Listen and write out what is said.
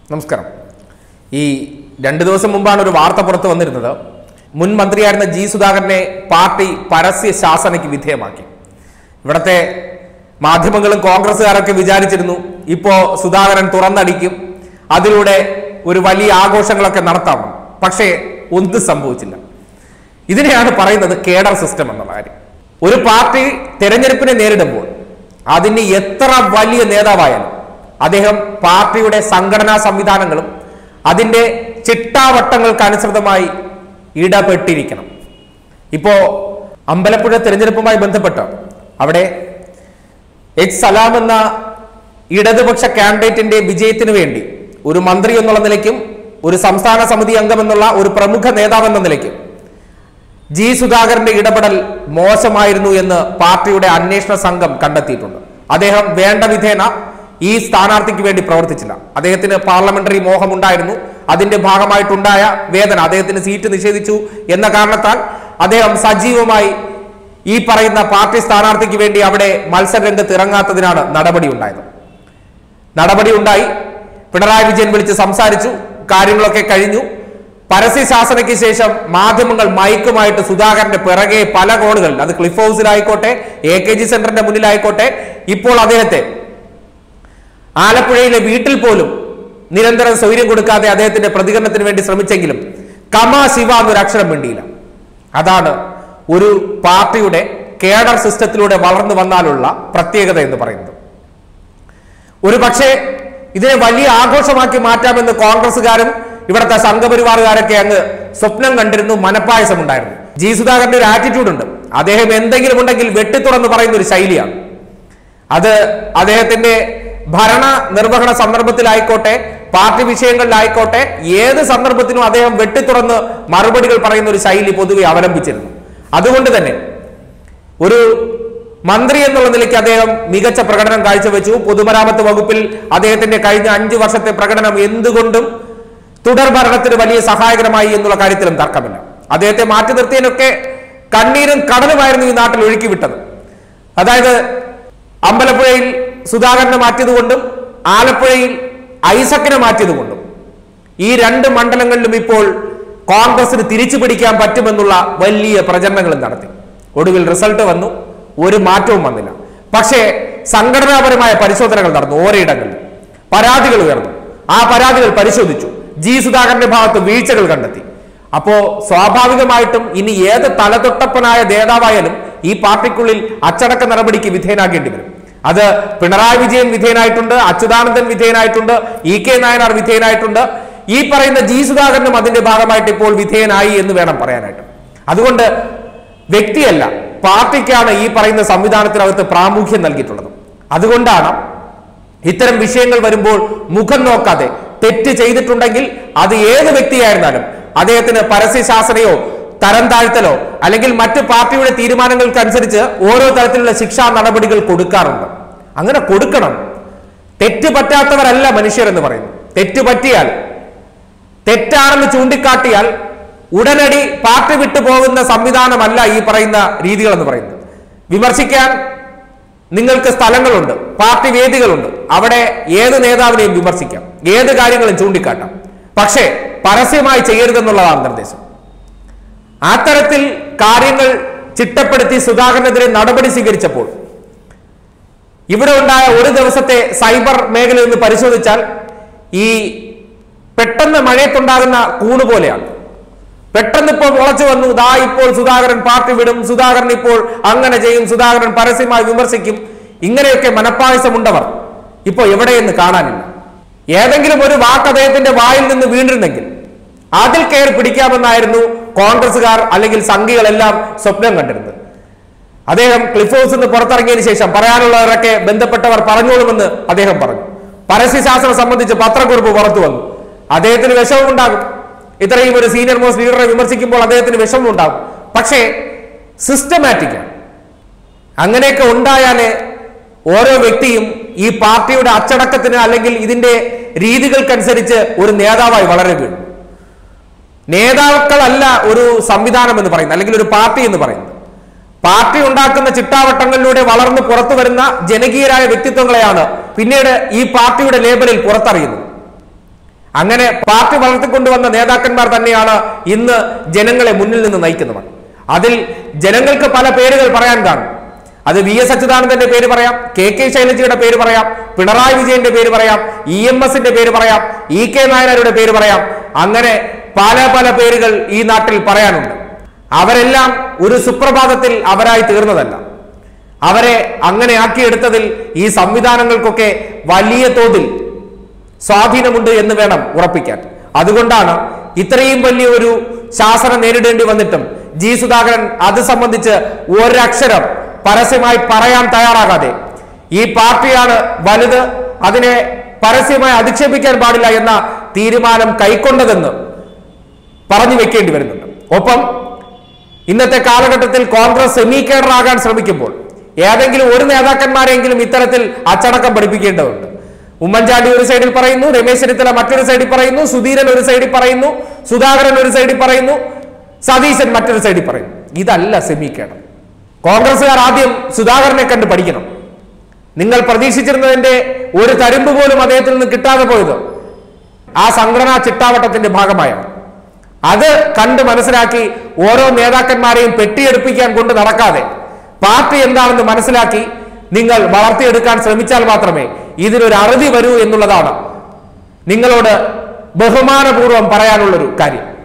നമസ്കാരം ഈ രണ്ട് ദിവസം മുമ്പാണ് ഒരു വാർത്ത പുറത്തു വന്നിരുന്നത് മുൻ മന്ത്രിയായിരുന്ന ജി സുധാകരനെ പാർട്ടി പരസ്യ ശാസനയ്ക്ക് വിധേയമാക്കി ഇവിടത്തെ മാധ്യമങ്ങളും കോൺഗ്രസ്സുകാരൊക്കെ വിചാരിച്ചിരുന്നു ഇപ്പോ സുധാകരൻ തുറന്നടിക്കും അതിലൂടെ ഒരു വലിയ ആഘോഷങ്ങളൊക്കെ നടത്താം പക്ഷേ ഒന്നും സംഭവിച്ചില്ല ഇതിനെയാണ് പറയുന്നത് കേഡർ സിസ്റ്റം എന്നുള്ള കാര്യം ഒരു പാർട്ടി തെരഞ്ഞെടുപ്പിനെ നേരിടുമ്പോൾ അതിന് എത്ര വലിയ നേതാവായാലും അദ്ദേഹം പാർട്ടിയുടെ സംഘടനാ സംവിധാനങ്ങളും അതിന്റെ ചിട്ടാവട്ടങ്ങൾക്ക് അനുസൃതമായി ഇടപെട്ടിരിക്കണം ഇപ്പോ അമ്പലപ്പുഴ തെരഞ്ഞെടുപ്പുമായി ബന്ധപ്പെട്ട് അവിടെ എച്ച് സലാം എന്ന ഇടതുപക്ഷ കാൻഡിഡേറ്റിന്റെ വിജയത്തിന് വേണ്ടി ഒരു മന്ത്രി എന്നുള്ള നിലയ്ക്കും ഒരു സംസ്ഥാന സമിതി അംഗം എന്നുള്ള ഒരു പ്രമുഖ നേതാവ് എന്ന നിലയ്ക്കും ജി സുധാകരന്റെ ഇടപെടൽ മോശമായിരുന്നു എന്ന് പാർട്ടിയുടെ അന്വേഷണ സംഘം കണ്ടെത്തിയിട്ടുണ്ട് അദ്ദേഹം വേണ്ട വിധേന ഈ സ്ഥാനാർത്ഥിക്ക് വേണ്ടി പ്രവർത്തിച്ചില്ല അദ്ദേഹത്തിന് പാർലമെന്ററി മോഹമുണ്ടായിരുന്നു അതിന്റെ ഭാഗമായിട്ടുണ്ടായ വേദന അദ്ദേഹത്തിന് സീറ്റ് നിഷേധിച്ചു എന്ന കാരണത്താൽ അദ്ദേഹം സജീവമായി ഈ പറയുന്ന പാർട്ടി സ്ഥാനാർത്ഥിക്ക് വേണ്ടി അവിടെ മത്സര രംഗത്ത് ഇറങ്ങാത്തതിനാണ് നടപടി ഉണ്ടായത് നടപടി ഉണ്ടായി പിണറായി വിജയൻ വിളിച്ച് സംസാരിച്ചു കാര്യങ്ങളൊക്കെ കഴിഞ്ഞു പരസ്യ ശാസനയ്ക്ക് ശേഷം മാധ്യമങ്ങൾ മയക്കുമായിട്ട് സുധാകരന്റെ പിറകെ പല കോണുകളിൽ അത് ക്ലിഫ് ഹൗസിലായിക്കോട്ടെ എ കെ ജി സെന്ററിന്റെ മുന്നിലായിക്കോട്ടെ ഇപ്പോൾ അദ്ദേഹത്തെ ആലപ്പുഴയിലെ വീട്ടിൽ പോലും നിരന്തരം സൗകര്യം കൊടുക്കാതെ അദ്ദേഹത്തിന്റെ പ്രതികരണത്തിന് വേണ്ടി ശ്രമിച്ചെങ്കിലും കമാ ശിവ എന്നൊരു അക്ഷരം വേണ്ടിയില്ല അതാണ് ഒരു പാർട്ടിയുടെ കേഡർ സിസ്റ്റത്തിലൂടെ വളർന്നു വന്നാലുള്ള പ്രത്യേകത എന്ന് പറയുന്നത് ഒരു പക്ഷേ ഇതിനെ വലിയ ആഘോഷമാക്കി മാറ്റാമെന്ന് കോൺഗ്രസ്സുകാരും ഇവിടുത്തെ സംഘപരിവാറുകാരൊക്കെ അങ്ങ് സ്വപ്നം കണ്ടിരുന്നു മനപ്പായസം ഉണ്ടായിരുന്നു ജി സുധാകരന്റെ ഒരു ആറ്റിറ്റ്യൂഡ് ഉണ്ട് അദ്ദേഹം എന്തെങ്കിലും ഉണ്ടെങ്കിൽ വെട്ടിത്തുറന്ന് പറയുന്ന ഒരു ശൈലിയാണ് അത് അദ്ദേഹത്തിന്റെ ഭരണ നിർവഹണ സന്ദർഭത്തിലായിക്കോട്ടെ പാർട്ടി വിഷയങ്ങളിലായിക്കോട്ടെ ഏത് സന്ദർഭത്തിനും അദ്ദേഹം വെട്ടിത്തുറന്ന് മറുപടികൾ പറയുന്ന ഒരു ശൈലി പൊതുവെ അവലംബിച്ചിരുന്നു അതുകൊണ്ട് തന്നെ ഒരു മന്ത്രി എന്നുള്ള നിലയ്ക്ക് അദ്ദേഹം മികച്ച പ്രകടനം കാഴ്ചവെച്ചു പൊതുമരാമത്ത് വകുപ്പിൽ അദ്ദേഹത്തിന്റെ കഴിഞ്ഞ അഞ്ചു വർഷത്തെ പ്രകടനം എന്തുകൊണ്ടും തുടർ ഭരണത്തിന് വലിയ സഹായകരമായി എന്നുള്ള കാര്യത്തിലും തർക്കമില്ല അദ്ദേഹത്തെ മാറ്റി നിർത്തിയതിനൊക്കെ കണ്ണീരും കടലുമായിരുന്നു ഈ നാട്ടിൽ ഒഴുക്കി വിട്ടത് അതായത് അമ്പലപ്പുഴയിൽ സുധാകരനെ മാറ്റിയതുകൊണ്ടും ആലപ്പുഴയിൽ ഐസക്കിനെ മാറ്റിയതുകൊണ്ടും ഈ രണ്ട് മണ്ഡലങ്ങളിലും ഇപ്പോൾ കോൺഗ്രസിന് തിരിച്ചു പിടിക്കാൻ പറ്റുമെന്നുള്ള വലിയ പ്രചരണങ്ങളും നടത്തി ഒടുവിൽ റിസൾട്ട് വന്നു ഒരു മാറ്റവും വന്നില്ല പക്ഷേ സംഘടനാപരമായ പരിശോധനകൾ നടന്നു ഓരോയിടങ്ങളിൽ പരാതികൾ ഉയർന്നു ആ പരാതികൾ പരിശോധിച്ചു ജി സുധാകരന്റെ ഭാഗത്ത് വീഴ്ചകൾ കണ്ടെത്തി അപ്പോ സ്വാഭാവികമായിട്ടും ഇനി ഏത് തലതൊട്ടപ്പനായ നേതാവായാലും ഈ പാർട്ടിക്കുള്ളിൽ അച്ചടക്ക നടപടിക്ക് വിധേയനാകേണ്ടി വരും അത് പിണറായി വിജയൻ വിധേയനായിട്ടുണ്ട് അച്യുതാനന്ദൻ വിധേയനായിട്ടുണ്ട് ഇ കെ നായനാർ വിധേയനായിട്ടുണ്ട് ഈ പറയുന്ന ജി സുധാകരനും അതിന്റെ ഭാഗമായിട്ട് ഇപ്പോൾ വിധേയനായി എന്ന് വേണം പറയാനായിട്ട് അതുകൊണ്ട് വ്യക്തിയല്ല പാർട്ടിക്കാണ് ഈ പറയുന്ന സംവിധാനത്തിനകത്ത് പ്രാമുഖ്യം നൽകിയിട്ടുള്ളത് അതുകൊണ്ടാണ് ഇത്തരം വിഷയങ്ങൾ വരുമ്പോൾ മുഖം നോക്കാതെ തെറ്റ് ചെയ്തിട്ടുണ്ടെങ്കിൽ അത് ഏത് വ്യക്തിയായിരുന്നാലും അദ്ദേഹത്തിന് പരസ്യ ശാസനയോ തരം താഴ്ത്തലോ അല്ലെങ്കിൽ മറ്റ് പാർട്ടിയുടെ തീരുമാനങ്ങൾക്കനുസരിച്ച് ഓരോ തരത്തിലുള്ള ശിക്ഷാ നടപടികൾ കൊടുക്കാറുണ്ട് അങ്ങനെ കൊടുക്കണം തെറ്റ് പറ്റാത്തവരല്ല മനുഷ്യരെന്ന് പറയുന്നു തെറ്റ് പറ്റിയാൽ തെറ്റാണെന്ന് ചൂണ്ടിക്കാട്ടിയാൽ ഉടനടി പാർട്ടി വിട്ടു പോകുന്ന സംവിധാനമല്ല ഈ പറയുന്ന രീതികൾ എന്ന് പറയുന്നത് വിമർശിക്കാൻ നിങ്ങൾക്ക് സ്ഥലങ്ങളുണ്ട് പാർട്ടി വേദികളുണ്ട് അവിടെ ഏത് നേതാവിനെയും വിമർശിക്കാം ഏത് കാര്യങ്ങളും ചൂണ്ടിക്കാട്ടാം പക്ഷേ പരസ്യമായി ചെയ്യരുതെന്നുള്ളതാണ് നിർദ്ദേശം അത്തരത്തിൽ കാര്യങ്ങൾ ചിട്ടപ്പെടുത്തി സുധാകരനെതിരെ നടപടി സ്വീകരിച്ചപ്പോൾ ഇവിടെ ഉണ്ടായ ഒരു ദിവസത്തെ സൈബർ മേഖല എന്ന് പരിശോധിച്ചാൽ ഈ പെട്ടെന്ന് മഴയത്തുണ്ടാകുന്ന കൂണ് പോലെയാണ് പെട്ടെന്ന് ഇപ്പോൾ മുളച്ചു വന്നു ദാ ഇപ്പോൾ സുധാകരൻ പാർട്ടി വിടും സുധാകരൻ ഇപ്പോൾ അങ്ങനെ ചെയ്യും സുധാകരൻ പരസ്യമായി വിമർശിക്കും ഇങ്ങനെയൊക്കെ മനപ്പായസമുണ്ടവർ ഇപ്പൊ എവിടെയെന്ന് കാണാനില്ല ഏതെങ്കിലും ഒരു വാക്ക് അദ്ദേഹത്തിന്റെ വായിൽ നിന്ന് വീണിരുന്നെങ്കിൽ അതിൽ കയറി പിടിക്കാമെന്നായിരുന്നു കോൺഗ്രസുകാർ അല്ലെങ്കിൽ സംഘികളെല്ലാം സ്വപ്നം കണ്ടിരുന്നത് അദ്ദേഹം ക്ലിഫ് ഹൗസിൽ നിന്ന് പുറത്തിറങ്ങിയതിനു ശേഷം പറയാനുള്ളവരൊക്കെ ബന്ധപ്പെട്ടവർ പറഞ്ഞോളുമെന്ന് അദ്ദേഹം പറഞ്ഞു പരസ്യശാസ്ത്രം സംബന്ധിച്ച് പത്രക്കുറിപ്പ് പുറത്തു വന്നു അദ്ദേഹത്തിന് വിഷമമുണ്ടാകും ഇത്രയും ഒരു സീനിയർ മോസ്റ്റ് ലീഡറെ വിമർശിക്കുമ്പോൾ അദ്ദേഹത്തിന് വിഷമമുണ്ടാകും പക്ഷേ സിസ്റ്റമാറ്റിക്കാണ് അങ്ങനെയൊക്കെ ഉണ്ടായാലേ ഓരോ വ്യക്തിയും ഈ പാർട്ടിയുടെ അച്ചടക്കത്തിന് അല്ലെങ്കിൽ ഇതിന്റെ രീതികൾക്കനുസരിച്ച് ഒരു നേതാവായി വളരുകയുള്ളൂ നേതാക്കളല്ല ഒരു സംവിധാനം എന്ന് പറയുന്നത് അല്ലെങ്കിൽ ഒരു പാർട്ടി എന്ന് പറയുന്നത് പാർട്ടി ഉണ്ടാക്കുന്ന ചിട്ടാവട്ടങ്ങളിലൂടെ വളർന്ന് പുറത്തു വരുന്ന ജനകീയരായ വ്യക്തിത്വങ്ങളെയാണ് പിന്നീട് ഈ പാർട്ടിയുടെ ലേബലിൽ പുറത്തറിയുന്നത് അങ്ങനെ പാർട്ടി വളർത്തിക്കൊണ്ടുവന്ന നേതാക്കന്മാർ തന്നെയാണ് ഇന്ന് ജനങ്ങളെ മുന്നിൽ നിന്ന് നയിക്കുന്നവർ അതിൽ ജനങ്ങൾക്ക് പല പേരുകൾ പറയാൻ കാണും അത് വി എസ് അച്യുതാനന്ദന്റെ പേര് പറയാം കെ കെ ശൈലജയുടെ പേര് പറയാം പിണറായി വിജയന്റെ പേര് പറയാം ഇ എം എസിന്റെ പേര് പറയാം ഇ കെ നായനാരുടെ പേര് പറയാം അങ്ങനെ പല പല പേരുകൾ ഈ നാട്ടിൽ പറയാനുണ്ട് അവരെല്ലാം ഒരു സുപ്രഭാതത്തിൽ അവരായി തീർന്നതല്ല അവരെ അങ്ങനെ ആക്കിയെടുത്തതിൽ ഈ സംവിധാനങ്ങൾക്കൊക്കെ വലിയ തോതിൽ സ്വാധീനമുണ്ട് എന്ന് വേണം ഉറപ്പിക്കാൻ അതുകൊണ്ടാണ് ഇത്രയും വലിയ ഒരു ശാസനം നേരിടേണ്ടി വന്നിട്ടും ജി സുധാകരൻ അത് സംബന്ധിച്ച് ഒരക്ഷരം പരസ്യമായി പറയാൻ തയ്യാറാകാതെ ഈ പാർട്ടിയാണ് വലുത് അതിനെ പരസ്യമായി അധിക്ഷേപിക്കാൻ പാടില്ല എന്ന തീരുമാനം കൈക്കൊണ്ടതെന്ന് പറഞ്ഞു വെക്കേണ്ടി വരുന്നുണ്ട് ഒപ്പം ഇന്നത്തെ കാലഘട്ടത്തിൽ കോൺഗ്രസ് സെമി കേഡർ ആകാൻ ശ്രമിക്കുമ്പോൾ ഏതെങ്കിലും ഒരു നേതാക്കന്മാരെങ്കിലും ഇത്തരത്തിൽ അച്ചടക്കം പഠിപ്പിക്കേണ്ടതുണ്ട് ഉമ്മൻചാണ്ടി ഒരു സൈഡിൽ പറയുന്നു രമേശ് ചെന്നിത്തല മറ്റൊരു സൈഡിൽ പറയുന്നു സുധീരൻ ഒരു സൈഡിൽ പറയുന്നു സുധാകരൻ ഒരു സൈഡിൽ പറയുന്നു സതീശൻ മറ്റൊരു സൈഡിൽ പറയുന്നു ഇതല്ല സെമി കേഡർ കോൺഗ്രസ്സുകാർ ആദ്യം സുധാകരനെ കണ്ട് പഠിക്കണം നിങ്ങൾ പ്രതീക്ഷിച്ചിരുന്നതിന്റെ ഒരു തരുമ്പ് പോലും അദ്ദേഹത്തിൽ നിന്ന് കിട്ടാതെ പോയത് ആ സംഘടനാ ചിട്ടാവട്ടത്തിന്റെ ഭാഗമായാണ് അത് കണ്ട് മനസ്സിലാക്കി ഓരോ നേതാക്കന്മാരെയും പെട്ടിയെടുപ്പിക്കാൻ കൊണ്ട് നടക്കാതെ പാർട്ടി എന്താണെന്ന് മനസ്സിലാക്കി നിങ്ങൾ വളർത്തിയെടുക്കാൻ ശ്രമിച്ചാൽ മാത്രമേ ഇതിനൊരു അറുതി വരൂ എന്നുള്ളതാണ് നിങ്ങളോട് ബഹുമാനപൂർവ്വം പറയാനുള്ളൊരു കാര്യം